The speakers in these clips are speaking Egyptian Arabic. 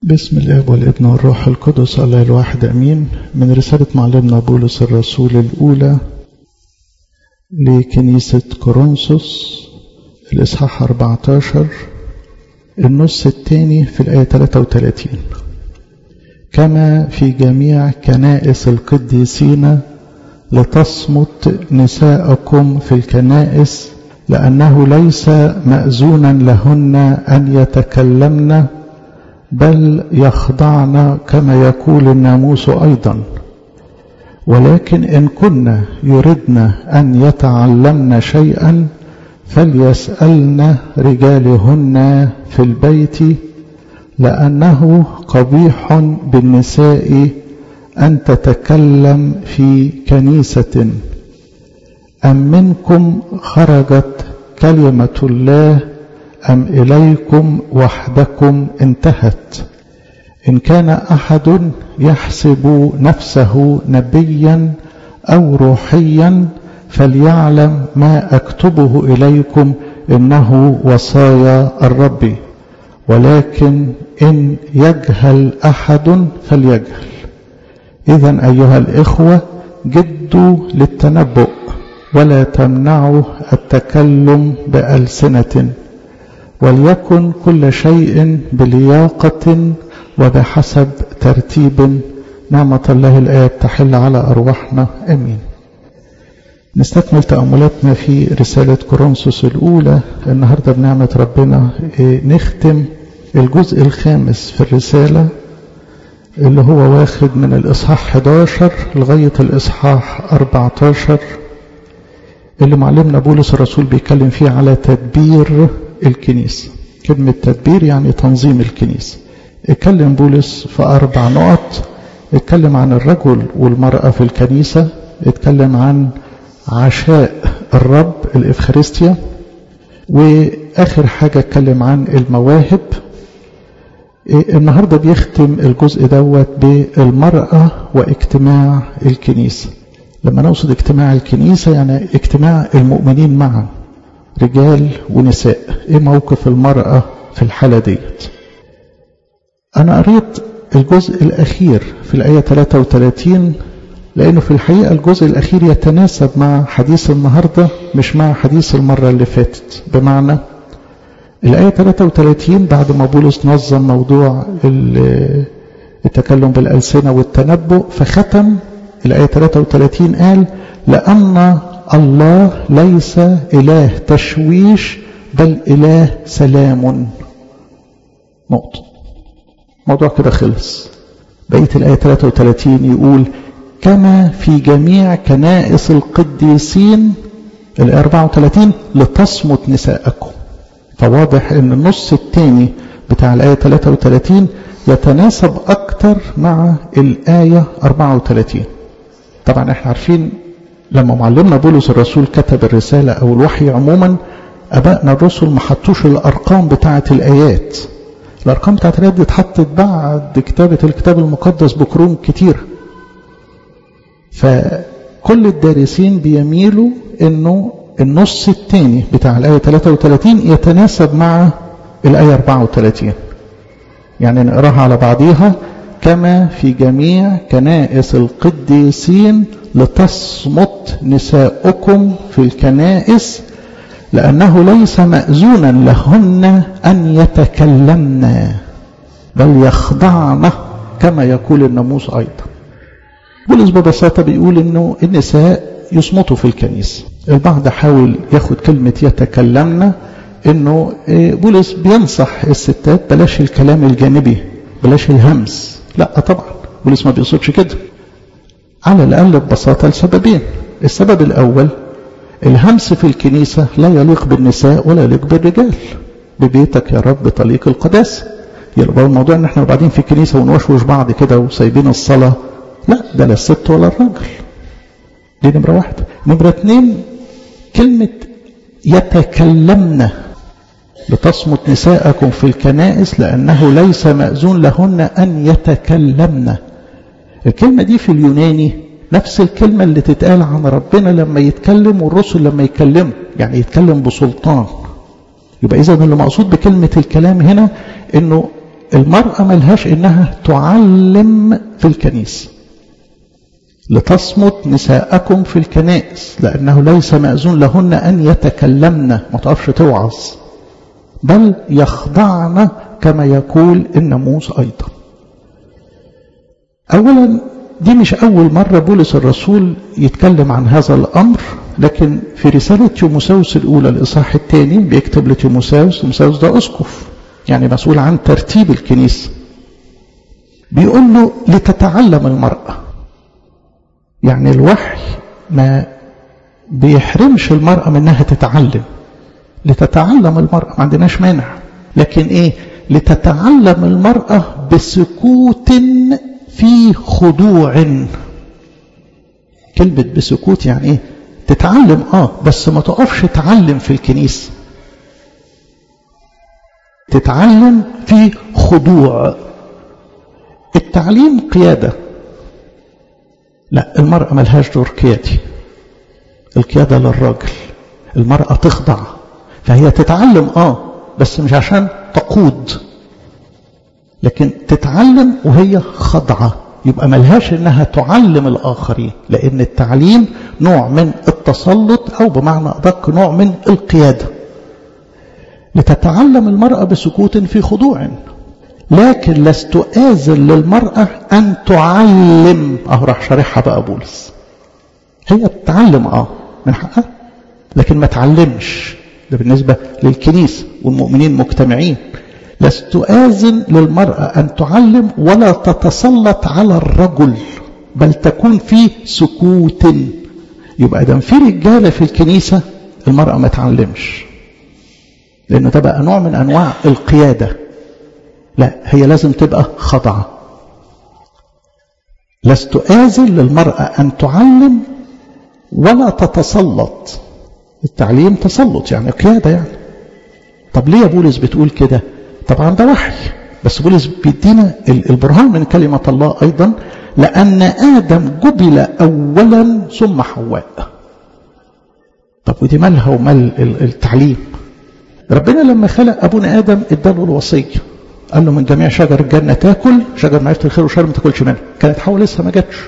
بسم الاب والابن والروح القدس الله الواحد امين من رساله معلمنا بولس الرسول الاولى لكنيسه كورنثوس الاصحاح 14 النص الثاني في الايه 33 كما في جميع كنائس القديسين لتصمت نساءكم في الكنائس لانه ليس ماذونا لهن ان يتكلمن بل يخضعن كما يقول الناموس ايضا ولكن ان كن يردن ان يتعلمن شيئا فليسالن رجالهن في البيت لانه قبيح بالنساء ان تتكلم في كنيسه ام منكم خرجت كلمه الله أم إليكم وحدكم انتهت إن كان أحد يحسب نفسه نبيا أو روحيا فليعلم ما أكتبه إليكم إنه وصايا الرب ولكن إن يجهل أحد فليجهل إذا أيها الإخوة جدوا للتنبؤ ولا تمنعوا التكلم بألسنة وليكن كل شيء بلياقة وبحسب ترتيب نعمة الله الآب تحل على أرواحنا أمين نستكمل تأملاتنا في رسالة كورنثوس الأولى النهاردة بنعمة ربنا نختم الجزء الخامس في الرسالة اللي هو واخد من الإصحاح 11 لغاية الإصحاح 14 اللي معلمنا بولس الرسول بيتكلم فيه على تدبير الكنيسة كلمة تدبير يعني تنظيم الكنيسة اتكلم بولس في أربع نقط اتكلم عن الرجل والمرأة في الكنيسة اتكلم عن عشاء الرب الإفخارستيا وآخر حاجة اتكلم عن المواهب النهاردة بيختم الجزء دوت بالمرأة واجتماع الكنيسة لما نقصد اجتماع الكنيسة يعني اجتماع المؤمنين معا رجال ونساء ايه موقف المرأة في الحالة ديت انا قريت الجزء الاخير في الاية 33 لانه في الحقيقة الجزء الاخير يتناسب مع حديث النهاردة مش مع حديث المرة اللي فاتت بمعنى الآية 33 بعد ما بولس نظم موضوع التكلم بالألسنة والتنبؤ فختم الآية 33 قال لأن الله ليس إله تشويش بل إله سلام نقطة موضوع كده خلص بقية الآية 33 يقول كما في جميع كنائس القديسين الآية 34 لتصمت نساءكم فواضح ان النص الثاني بتاع الآية 33 يتناسب أكتر مع الآية 34 طبعا احنا عارفين لما معلمنا بولس الرسول كتب الرسالة أو الوحي عموما أبائنا الرسل ما حطوش الأرقام بتاعة الآيات الأرقام بتاعة الآيات دي اتحطت بعد كتابة الكتاب المقدس بقرون كتير فكل الدارسين بيميلوا إنه النص الثاني بتاع الآية 33 يتناسب مع الآية 34 يعني نقراها على بعضيها كما في جميع كنائس القديسين لتصمت نساؤكم في الكنائس لأنه ليس مأذونا لهن أن يتكلمن بل يخضعن كما يقول الناموس أيضا بولس ببساطة بيقول إنه النساء يصمتوا في الكنيسة البعض حاول ياخد كلمة يتكلمن إنه بولس بينصح الستات بلاش الكلام الجانبي بلاش الهمس لا طبعا بولس ما بيقصدش كده على الأقل ببساطة لسببين السبب الأول الهمس في الكنيسة لا يليق بالنساء ولا يليق بالرجال ببيتك يا رب طليق القداسة يبقى الموضوع ان احنا بعدين في الكنيسة ونوشوش بعض كده وسايبين الصلاة لا ده لا الست ولا الراجل دي نمرة واحدة نمرة اتنين كلمة يتكلمن لتصمت نساءكم في الكنائس لأنه ليس مأذون لهن أن يتكلمن الكلمة دي في اليوناني نفس الكلمة اللي تتقال عن ربنا لما يتكلم والرسل لما يتكلموا يعني يتكلم بسلطان يبقى إذا اللي مقصود بكلمة الكلام هنا إنه المرأة ملهاش إنها تعلم في الكنيسة لتصمت نساءكم في الكنائس لأنه ليس مأذون لهن أن يتكلمن ما تقفش توعظ بل يخضعن كما يقول الناموس أيضا أولا دي مش أول مرة بولس الرسول يتكلم عن هذا الأمر لكن في رسالة تيموساوس الأولى الإصحاح الثاني بيكتب لتيموساوس تيموساوس ده أسقف يعني مسؤول عن ترتيب الكنيسة بيقول له لتتعلم المرأة يعني الوحي ما بيحرمش المرأة من أنها تتعلم لتتعلم المرأة ما عندناش مانع لكن إيه لتتعلم المرأة بسكوت في خضوع كلمة بسكوت يعني إيه تتعلم آه بس ما تقفش تعلم في الكنيسة تتعلم في خضوع التعليم قيادة لا المرأة ملهاش دور قيادي القيادة للراجل المرأة تخضع فهي تتعلم آه بس مش عشان تقود لكن تتعلم وهي خضعة يبقى ملهاش انها تعلم الاخرين لان التعليم نوع من التسلط او بمعنى ادق نوع من القياده لتتعلم المراه بسكوت في خضوع لكن لست آذن للمرأة أن تعلم أهو راح شارحها بقى بولس هي تتعلم اه من حقها لكن ما تعلمش ده بالنسبة للكنيسة والمؤمنين مجتمعين لست آذن للمرأة أن تعلم ولا تتسلط على الرجل بل تكون في سكوت يبقى دام في رجالة في الكنيسة المرأة ما تعلمش لأنه ده بقى نوع من أنواع القيادة لا هي لازم تبقى خضعة لست آذن للمرأة أن تعلم ولا تتسلط التعليم تسلط يعني قيادة يعني طب ليه يا بولس بتقول كده طبعا ده وحي بس بولس بيدينا البرهان من كلمة الله أيضا لأن آدم جبل أولا ثم حواء طب ودي مالها ومال التعليم ربنا لما خلق أبونا آدم اداله الوصية قال له من جميع شجر الجنة تاكل شجر معرفة الخير والشر ما تاكلش منها كانت حواء لسه ما جاتش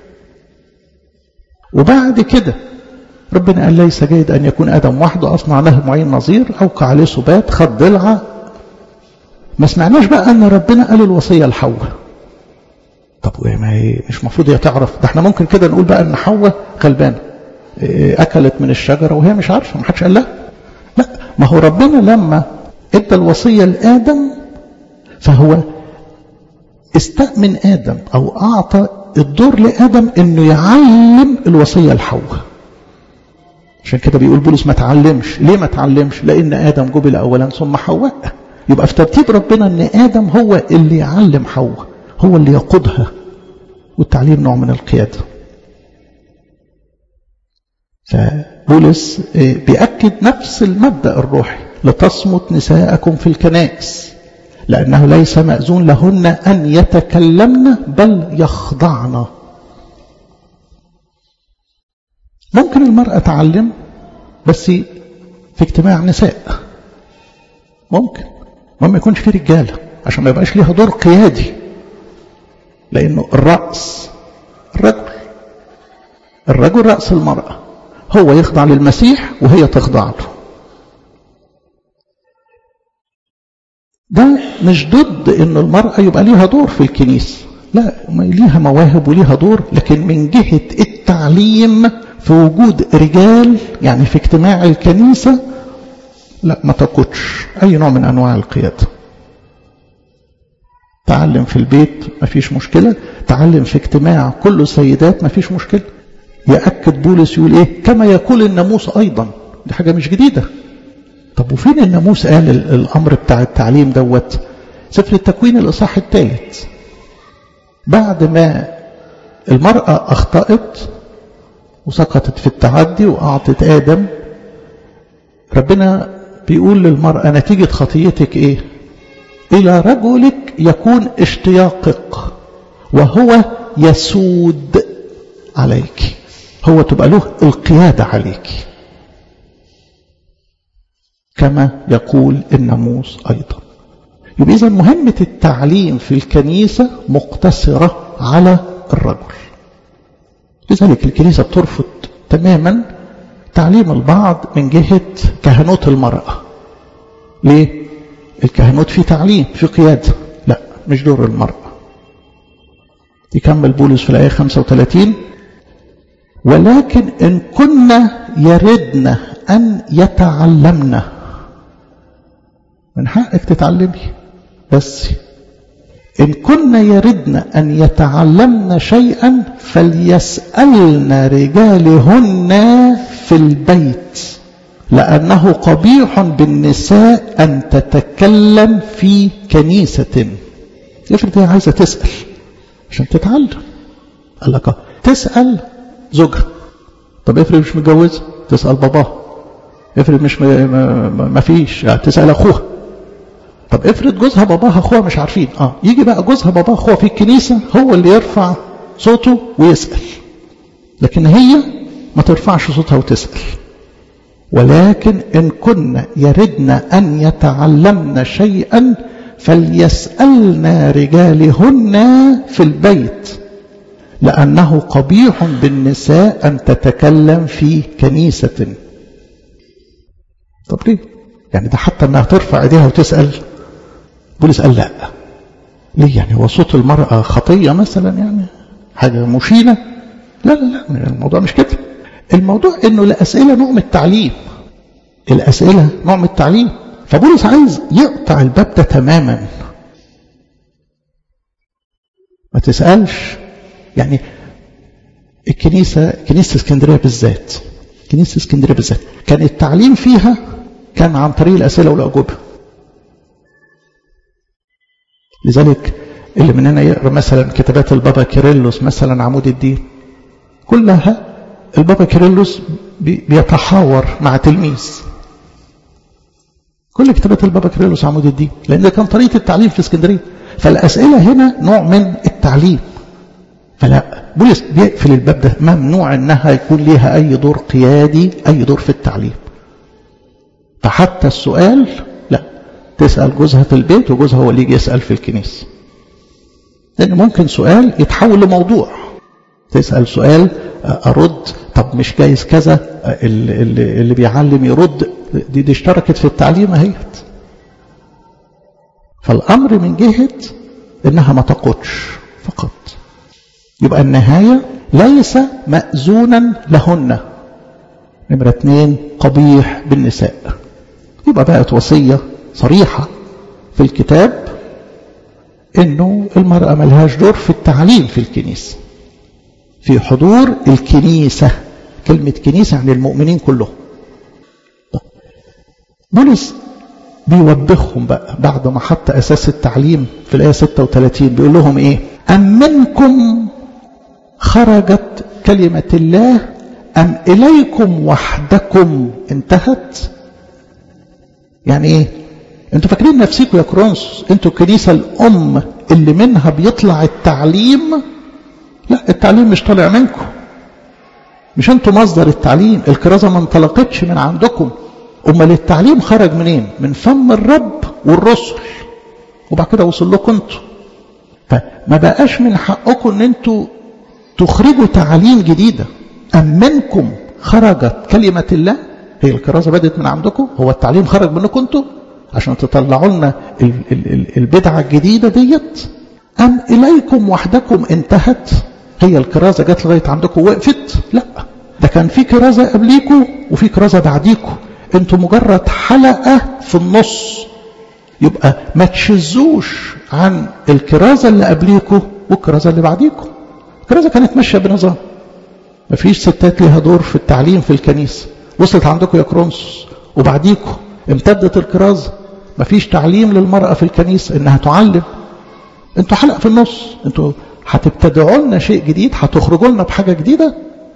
وبعد كده ربنا قال ليس جيد أن يكون آدم وحده أصنع له معين نظير أوقع عليه سبات خد ضلعة ما سمعناش بقى أن ربنا قال الوصية لحواء طب ما هي مش المفروض هي تعرف ده احنا ممكن كده نقول بقى أن حواء غلبانة أكلت من الشجرة وهي مش عارفة ما حدش قال لها لا ما هو ربنا لما ادى الوصية لآدم فهو استأمن آدم أو أعطى الدور لآدم أنه يعلم الوصية لحواء عشان كده بيقول بولس ما تعلمش ليه ما تعلمش لأن آدم جبل أولا ثم حواء يبقى في ترتيب ربنا أن آدم هو اللي يعلم حواء هو اللي يقودها والتعليم نوع من القيادة فبولس بيأكد نفس المبدأ الروحي لتصمت نساءكم في الكنائس لأنه ليس مأذون لهن أن يتكلمن بل يخضعن ممكن المرأة تعلم بس في اجتماع نساء ممكن ما يكونش في رجالة عشان ما يبقاش ليها دور قيادي لأنه الرأس الرجل الرجل رأس المرأة هو يخضع للمسيح وهي تخضع له ده مش ضد ان المرأة يبقى ليها دور في الكنيسة لا ليها مواهب وليها دور لكن من جهة التعليم في وجود رجال يعني في اجتماع الكنيسة لا ما تقودش أي نوع من أنواع القيادة تعلم في البيت ما فيش مشكلة تعلم في اجتماع كله سيدات ما فيش مشكلة يأكد بولس يقول إيه كما يقول الناموس أيضا دي حاجة مش جديدة طب وفين الناموس قال الأمر بتاع التعليم دوت سفر التكوين الإصحاح الثالث بعد ما المرأة أخطأت وسقطت في التعدي وأعطت آدم ربنا بيقول للمرأة نتيجة خطيتك إيه إلى رجلك يكون اشتياقك وهو يسود عليك هو تبقى له القيادة عليك كما يقول الناموس أيضا يبقى إذا مهمة التعليم في الكنيسة مقتصرة على الرجل لذلك الكنيسة بترفض تماما تعليم البعض من جهة كهنوت المرأة ليه؟ الكهنوت في تعليم في قيادة لا مش دور المرأة يكمل بولس في الآية 35 ولكن إن كنا يردن أن يتعلمن من حقك تتعلمي بس إن كنا يردن أن يتعلمن شيئا فليسألن رجالهن في البيت لأنه قبيح بالنساء أن تتكلم في كنيسة افرض هي عايزة تسأل عشان تتعلم قال لك تسأل زوجها طب افرض مش متجوزة تسأل باباها افرض مش ما فيش تسأل أخوها طب افرض جوزها باباها اخوها مش عارفين اه يجي بقى جوزها باباها اخوها في الكنيسة هو اللي يرفع صوته ويسأل لكن هي ما ترفعش صوتها وتسأل ولكن إن كن يردن أن يتعلمن شيئا فليسألن رجالهن في البيت لأنه قبيح بالنساء أن تتكلم في كنيسة طب ليه يعني ده حتى أنها ترفع ايديها وتسأل بولس قال لا ليه يعني هو صوت المرأة خطية مثلا يعني حاجة مشينة لا لا لا الموضوع مش كده الموضوع انه الاسئله نوع من التعليم الاسئله نوع من التعليم فبولس عايز يقطع الباب ده تماما ما تسالش يعني الكنيسه كنيسه اسكندريه بالذات كنيسه اسكندريه بالذات كان التعليم فيها كان عن طريق الاسئله والاجوبه لذلك اللي مننا يقرا مثلا كتابات البابا كيرلس مثلا عمود الدين كلها البابا كيرلس بيتحاور مع تلميذ كل كتابات البابا كيرلس عمود الدين لان ده كان طريقه التعليم في اسكندريه فالاسئله هنا نوع من التعليم فلا بولس بيقفل الباب ده ممنوع انها يكون ليها اي دور قيادي اي دور في التعليم فحتى السؤال لا تسال جوزها في البيت وجوزها هو اللي يجي يسال في الكنيسه لان ممكن سؤال يتحول لموضوع تسال سؤال ارد طب مش جايز كذا اللي, اللي بيعلم يرد دي, دي اشتركت في التعليم اهيت فالامر من جهه انها ما تقودش فقط يبقى النهايه ليس ماذونا لهن نمره اثنين قبيح بالنساء يبقى بقت وصيه صريحه في الكتاب انه المراه ملهاش دور في التعليم في الكنيسه في حضور الكنيسة كلمة كنيسة يعني المؤمنين كلهم بولس بيوبخهم بقى بعد ما حط أساس التعليم في الآية 36 بيقول لهم إيه أم منكم خرجت كلمة الله أم إليكم وحدكم انتهت يعني إيه انتوا فاكرين نفسيكم يا كرونس انتوا الكنيسة الأم اللي منها بيطلع التعليم لا التعليم مش طالع منكم مش انتوا مصدر التعليم الكرازة ما انطلقتش من عندكم امال التعليم خرج منين من فم الرب والرسل وبعد كده وصل لكم انتوا فما بقاش من حقكم ان انتوا تخرجوا تعاليم جديدة ام منكم خرجت كلمة الله هي الكرازة بدت من عندكم هو التعليم خرج منكم انتوا عشان تطلعوا لنا البدعة الجديدة ديت أم إليكم وحدكم انتهت هي الكرازة جت لغاية عندكم وقفت لا ده كان في كرازة قبليكم وفي كرازة بعديكم انتوا مجرد حلقة في النص يبقى ما تشزوش عن الكرازة اللي قبليكم والكرازة اللي بعديكم الكرازة كانت ماشية بنظام ما فيش ستات ليها دور في التعليم في الكنيسة وصلت عندكم يا كرونس وبعديكم امتدت الكرازة ما فيش تعليم للمرأة في الكنيسة انها تعلم انتوا حلقة في النص انتوا هتبتدعوا لنا شيء جديد هتخرجوا لنا بحاجة جديدة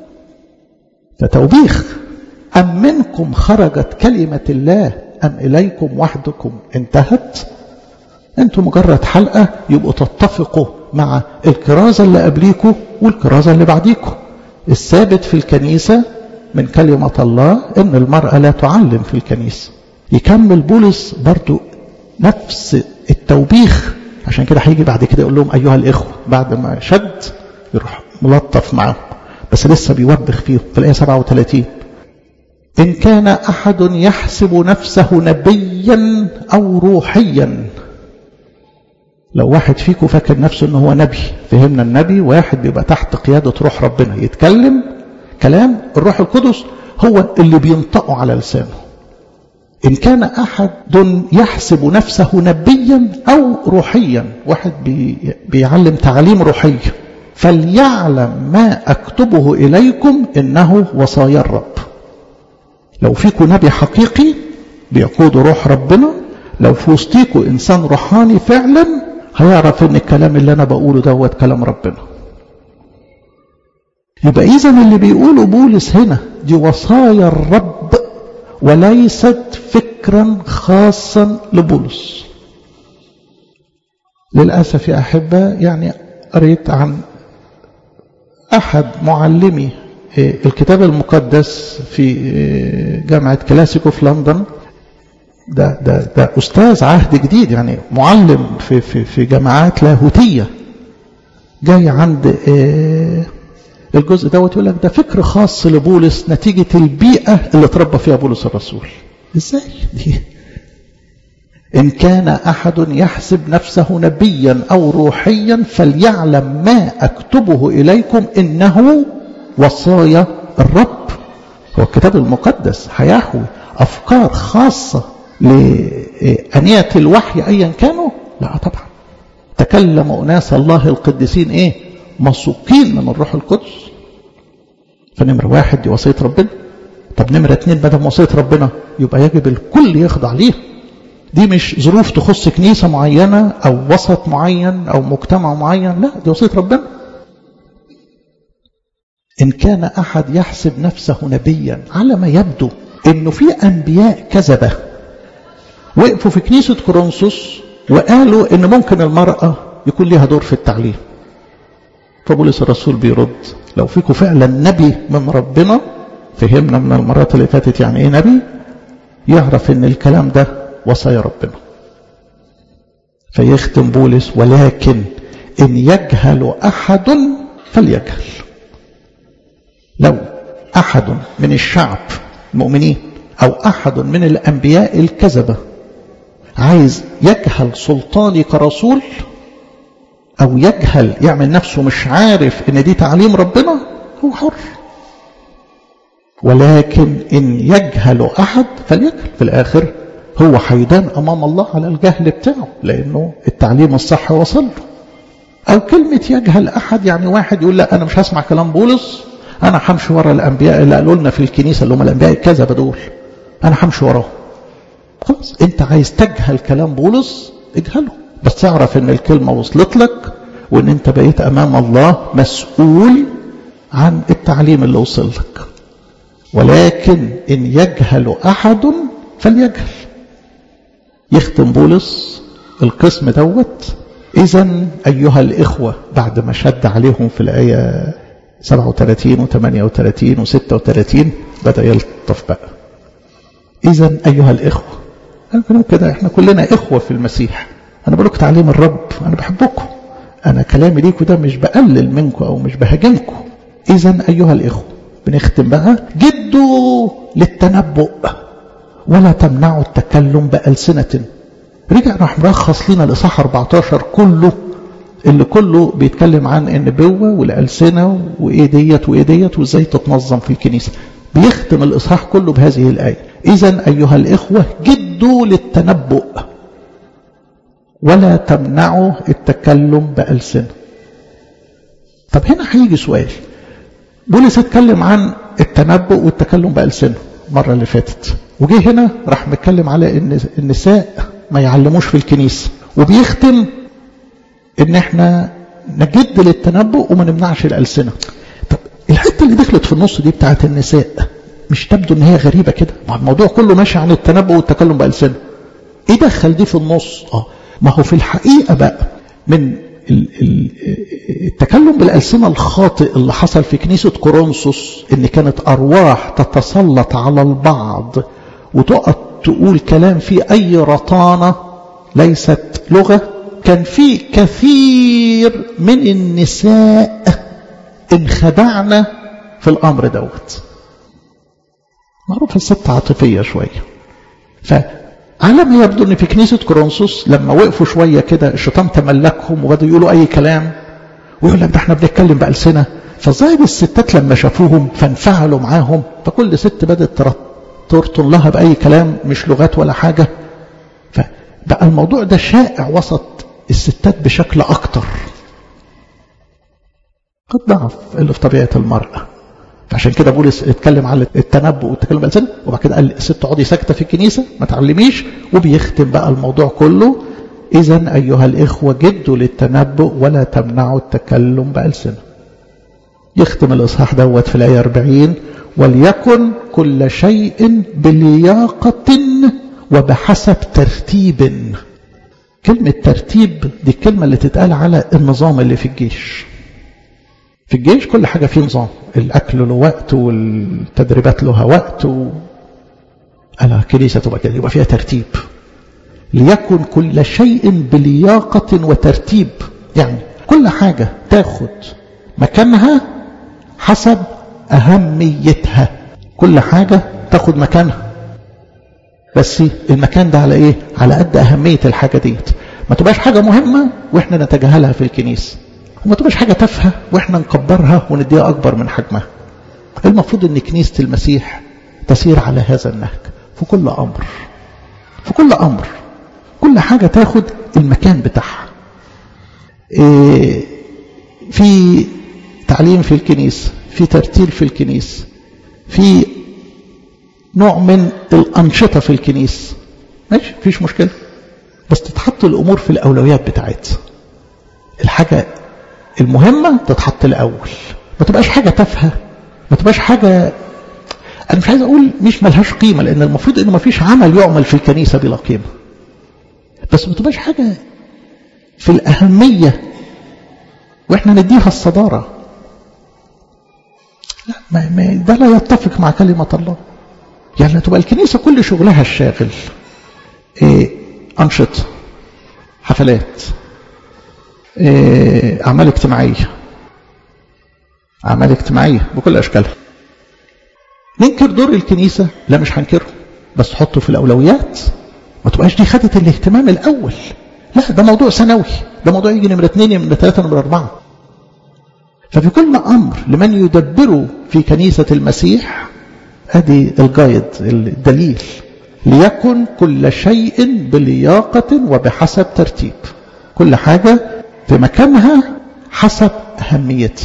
فتوبيخ أم منكم خرجت كلمة الله أم إليكم وحدكم انتهت انتوا مجرد حلقة يبقوا تتفقوا مع الكرازة اللي قبليكم والكرازة اللي بعديكم الثابت في الكنيسة من كلمة الله ان المرأة لا تعلم في الكنيسة يكمل بولس برضو نفس التوبيخ عشان كده هيجي بعد كده يقول لهم أيها الإخوة بعد ما شد يروح ملطف معاهم بس لسه بيوبخ فيهم في الآية 37 إن كان أحد يحسب نفسه نبيا أو روحيا لو واحد فيكم فاكر نفسه ان هو نبي فهمنا النبي واحد بيبقى تحت قيادة روح ربنا يتكلم كلام الروح القدس هو اللي بينطقه على لسانه إن كان أحد يحسب نفسه نبيا أو روحيا واحد بي بيعلم تعليم روحي فليعلم ما أكتبه إليكم إنه وصايا الرب لو فيكم نبي حقيقي بيقود روح ربنا لو في وسطيكوا إنسان روحاني فعلا هيعرف إن الكلام اللي أنا بقوله دوت كلام ربنا يبقى إذا اللي بيقوله بولس هنا دي وصايا الرب وليست فكرا خاصا لبولس للأسف يا أحبة يعني قريت عن أحد معلمي الكتاب المقدس في جامعة كلاسيكو في لندن ده, ده, ده أستاذ عهد جديد يعني معلم في, في, في جامعات لاهوتية جاي عند الجزء دوت يقول لك ده فكر خاص لبولس نتيجة البيئة اللي تربى فيها بولس الرسول ازاي دي إن كان أحد يحسب نفسه نبيا أو روحيا فليعلم ما أكتبه إليكم إنه وصايا الرب هو الكتاب المقدس هيحوي أفكار خاصة لأنية الوحي أيا كانوا لا طبعا تكلم أناس الله القديسين إيه مسوقين من الروح القدس فنمرة واحد دي وصية ربنا طب نمرة اتنين بدل وصية ربنا يبقى يجب الكل يخضع ليها دي مش ظروف تخص كنيسة معينة أو وسط معين أو مجتمع معين لا دي وصية ربنا إن كان أحد يحسب نفسه نبيا على ما يبدو إنه في أنبياء كذبة وقفوا في كنيسة كورنثوس وقالوا إن ممكن المرأة يكون لها دور في التعليم فبولس الرسول بيرد لو فيكم فعلا نبي من ربنا فهمنا من المرات اللي فاتت يعني ايه نبي يعرف ان الكلام ده وصايا ربنا فيختم بولس ولكن ان يجهل احد فليجهل لو احد من الشعب المؤمنين او احد من الانبياء الكذبه عايز يجهل سلطاني كرسول او يجهل يعمل نفسه مش عارف ان دي تعليم ربنا هو حر ولكن ان يجهل احد فليجهل في الاخر هو حيدان امام الله على الجهل بتاعه لانه التعليم الصح وصل له او كلمه يجهل احد يعني واحد يقول لا انا مش هسمع كلام بولس انا همشي ورا الانبياء اللي قالوا لنا في الكنيسه اللي هم الانبياء الكذبه دول انا همشي وراهم خلاص انت عايز تجهل كلام بولس اجهله بس تعرف ان الكلمة وصلت لك وان انت بقيت امام الله مسؤول عن التعليم اللي وصل لك ولكن ان يجهل احد فليجهل يختم بولس القسم دوت اذا ايها الاخوة بعد ما شد عليهم في الاية 37 و38 و36 بدأ يلطف بقى اذا ايها الاخوة انا كده احنا كلنا اخوة في المسيح أنا بقول لكم تعليم الرب أنا بحبكم أنا كلامي ليكم ده مش بقلل منكم أو مش بهاجمكم إذا أيها الإخوة بنختم بقى جدوا للتنبؤ ولا تمنعوا التكلم بألسنة رجع راح مرخص لنا الإصحاح 14 كله اللي كله بيتكلم عن النبوة والألسنة وإيه ديت وإيه ديت وإزاي تتنظم في الكنيسة بيختم الإصحاح كله بهذه الآية إذا أيها الإخوة جدوا للتنبؤ ولا تمنعوا التكلم بألسنة طب هنا هيجي سؤال بولس اتكلم عن التنبؤ والتكلم بألسنة المرة اللي فاتت وجه هنا راح متكلم على ان النساء ما يعلموش في الكنيسة وبيختم ان احنا نجد للتنبؤ وما نمنعش الألسنة طب الحتة اللي دخلت في النص دي بتاعت النساء مش تبدو ان هي غريبة كده ما الموضوع كله ماشي عن التنبؤ والتكلم بألسنة ايه دخل دي في النص اه ما هو في الحقيقة بقى من التكلم بالألسنة الخاطئ اللي حصل في كنيسة كورنثوس ان كانت أرواح تتسلط على البعض وتقعد تقول كلام فيه أي رطانة ليست لغة كان في كثير من النساء انخدعنا في الأمر دوت معروف الست عاطفية شوية فعلى ما يبدو ان في كنيسة كورنثوس لما وقفوا شوية كده الشيطان تملكهم وبدأوا يقولوا أي كلام ويقول لك ده احنا بنتكلم بألسنة فظاهر الستات لما شافوهم فانفعلوا معاهم فكل ست بدأت ترطن لها بأي كلام مش لغات ولا حاجة فبقى الموضوع ده شائع وسط الستات بشكل أكتر قد ضعف اللي في طبيعة المرأة فعشان كده بولس اتكلم على التنبؤ والتكلم بالألسنة وبعد كده قال الست اقعدي ساكتة في الكنيسة ما تعلميش وبيختم بقى الموضوع كله إذا أيها الإخوة جدوا للتنبؤ ولا تمنعوا التكلم بألسنة يختم الإصحاح دوت في الآية 40 وليكن كل شيء بلياقة وبحسب ترتيب كلمة ترتيب دي الكلمة اللي تتقال على النظام اللي في الجيش في الجيش كل حاجة فيه نظام الأكل له وقت والتدريبات لها وقت و... ألا كنيسة تبقى كده يبقى فيها ترتيب ليكن كل شيء بلياقة وترتيب يعني كل حاجة تاخد مكانها حسب أهميتها كل حاجة تاخد مكانها بس المكان ده على ايه على قد أهمية الحاجة ديت ما تبقاش حاجة مهمة واحنا نتجاهلها في الكنيسة وما تبقاش حاجة تافهة واحنا نكبرها ونديها أكبر من حجمها المفروض ان كنيسة المسيح تسير على هذا النهج في كل أمر في كل أمر كل حاجة تاخد المكان بتاعها إيه في تعليم في الكنيسة في ترتيل في الكنيسة في نوع من الأنشطة في الكنيسة ماشي فيش مشكلة بس تتحط الأمور في الأولويات بتاعتها الحاجة المهمة تتحط الأول ما تبقاش حاجة تافهة ما تبقاش حاجة أنا مش عايز أقول مش ملهاش قيمة لأن المفروض إنه ما فيش عمل يعمل في الكنيسة بلا قيمة بس ما تبقاش حاجة في الأهمية وإحنا نديها الصدارة لا ما ما ده لا يتفق مع كلمة الله يعني تبقى الكنيسة كل شغلها الشاغل إيه أنشطة حفلات إيه أعمال اجتماعية أعمال اجتماعية بكل أشكالها ننكر دور الكنيسة لا مش هنكره بس حطه في الأولويات ما تبقاش دي خدت الاهتمام الأول لا ده موضوع سنوي ده موضوع يجي نمرة اثنين نمرة ثلاثة نمرة أربعة ففي كل أمر لمن يدبره في كنيسة المسيح ادي الجايد الدليل ليكن كل شيء بلياقة وبحسب ترتيب كل حاجة في مكانها حسب أهميتها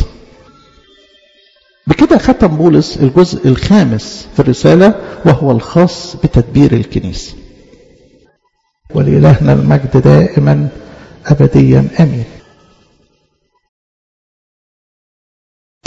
بكده ختم بولس الجزء الخامس في الرسالة وهو الخاص بتدبير الكنيسة ولإلهنا المجد دائما أبديا أمين